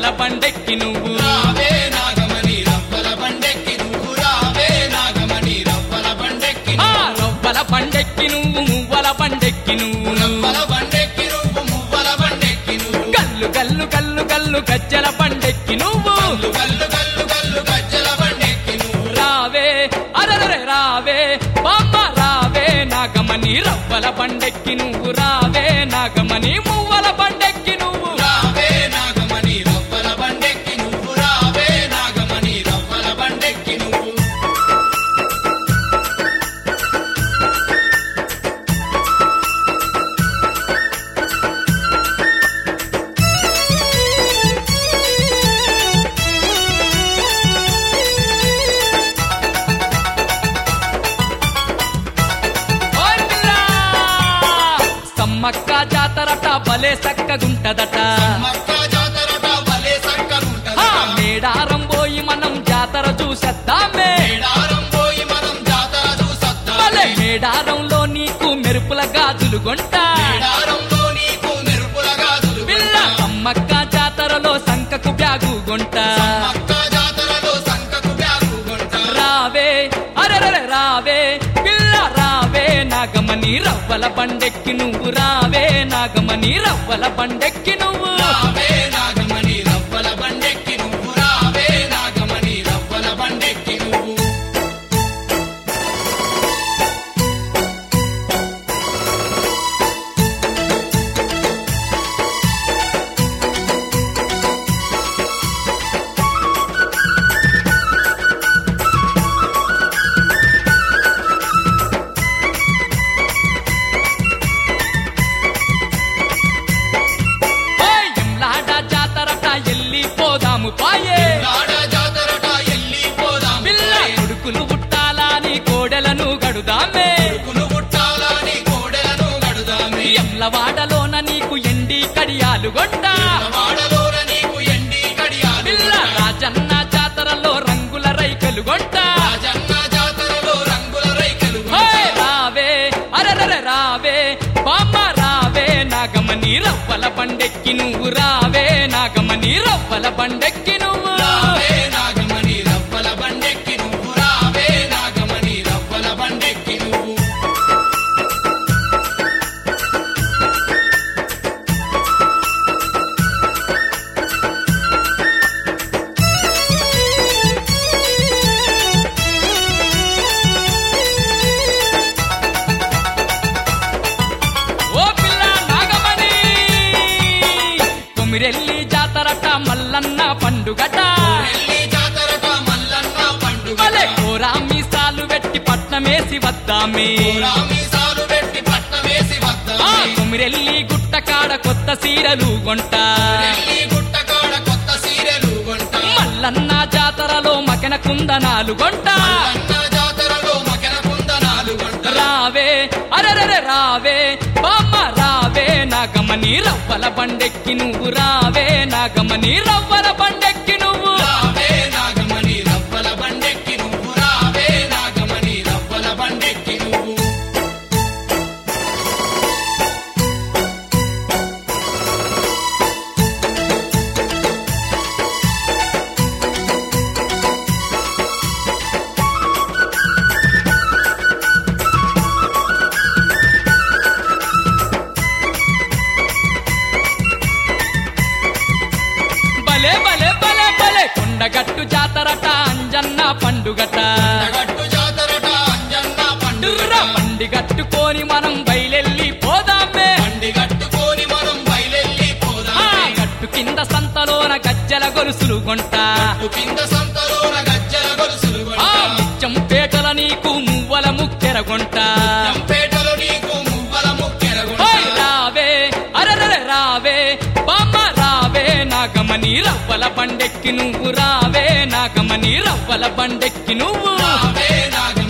రవ్వల బండెక్కి నువ్వు రావే నాగమణి రవ్వల బండెక్కి నువ్వు రావే నాగమణి రవ్వల బండెక్కి ఆ రవ్వల బండెక్కి నువ్వు మువ్వల బండెక్కి నువ్వు రవ్వల బండెక్కి నువ్వు మువ్వల బండెక్కి నువ్వు గల్లు గల్లు గల్లు గల్లు గజ్జల బండెక్కి నువ్వు గల్లు గల్లు గల్లు గల్లు గజ్జల బండెక్కి నువ్వు రావే అరరే రావే బామ్మ రావే నాగమణి రవ్వల బండెక్కి నువ్వు రావే నాగమణి మువ్వల బండెక్కి నువ్వు రావే నాగమణి రవ్వల బండెక్కి నువ్వు రావే నాగమణి రవ్వల బండెక్కి నువ్వు ఓయ్ పిల్లా! సమ్మక్క జాతరట భలే సక్కగుంటదట మక్క జాతరట భలే ఆ, చక్కగుంటదట మేడారం పోయి మనం జాతర చూసేద్దామే మేడారం పోయి మనం జాతర భలే చూసొద్దాం మేడారంలో నీకు మెరుపుల గాజులు గొంట మేడారంలో నీకు మెరుపుల గాజులు పిల్ల సమ్మక్క జాతరలో సంకకు బ్యాగు గొంట మక్క జాతరలో సంకకు బ్యాగు కొంట రావే అరెరే రావే పిల్ల రావే నాగమణి రవ్వల బండెక్కి నువ్వు రావే నాగమణి రవ్వల బండెక్కి నువ్వు రావే నాగమణి రవ్వల బండెక్కి నువ్వు రావే నాగమణి రవ్వల బండెక్కి నువ్వు ఓయ్ ఎంలాడ జాతరట ఎల్లి పోదాము పాయే రాడ జాతరట ఎల్లి పోదాం పిల్ల కొడుకులు పుట్టాలని కోడెలను గడుదామే కులు పుట్టాలని కోడెలను గడుదామే ఎమ్లవాడలోన నీకు ఎండి కడియాలు గొంట వాడలోన నీకు ఎండి కడియాలు పిల్ల రాజన్న జాతరలో రంగుల రైకలు గొంట రాజన్న జాతరలో రంగుల రైకలు ఓయ్ రావే అరెరే రావే బామ్మ రావే నాగమణి రవ్వల బండెక్కి నువ్వు రావే నాగమణి రవ్వల బండెక్కి నువ్వు రావే నాగమణి రవ్వల బండెక్కి నువ్వు రావే నాగమణి రవ్వల బండెక్కి నువ్వు ఓ పిల్ల నాగమణి కొమిరెల్లి జాతరట మల్లన్న పండుగట నెల్లి జాతరట మల్లన్న పండుగ భలే కోరా మీసాలు పెట్టి పట్నమేసి వద్దామే రామీసాలు పెట్టి పట్టవేసి ఆ వద్దామే కొమిరెల్లి గుట్ట కాడ కొత్త సీరలు గొంట నెల్లి గుట్టకాడ కొత్త సీరెలు కొంట మల్లన్న జాతరలో మకెన కుందనాలు గొంట మల్లన్న జాతరలో మకర కుందనాలు కొంట రావే అరెరే రావే బామ్మ రావే నాగమణి రవ్వల బండెక్కి నువ్వు రావే నాగమణి రవ్వల బండెక్కి నువ్వు రావే నాగమణి రవ్వల బండెక్కి నువ్వు రావే నాగమణి రవ్వల బండెక్కి నువ్వు భలే భలే భలే భలే కొండగట్టు జాతరట అంజన్న పండుగట గట్టు జాతరట అంజన్న పండుగ డుర్ర బండి కట్టుకొని మనం బయలెల్లి పోదామే బండి కట్టుకొని మనం బయలెల్లి ఆ పోదామే గట్టు కింద సంతలోన గజ్జల గొలుసులు గొంట గట్టు కింద సంతలోన గజ్జల గొలుసులు ఆ కొంట నిత్యం పేటల నీకు మువ్వల ముక్కెర గొంట జంపేటలో నీకు మువ్వల ముక్కెర ఓయ్ రావే అరెరే రావే బామ్మ రావే నాగమణి రవ్వల బండెక్కి నువ్వు రావే నాగమణి రవ్వల బండెక్కి నువ్వు రావే నాగ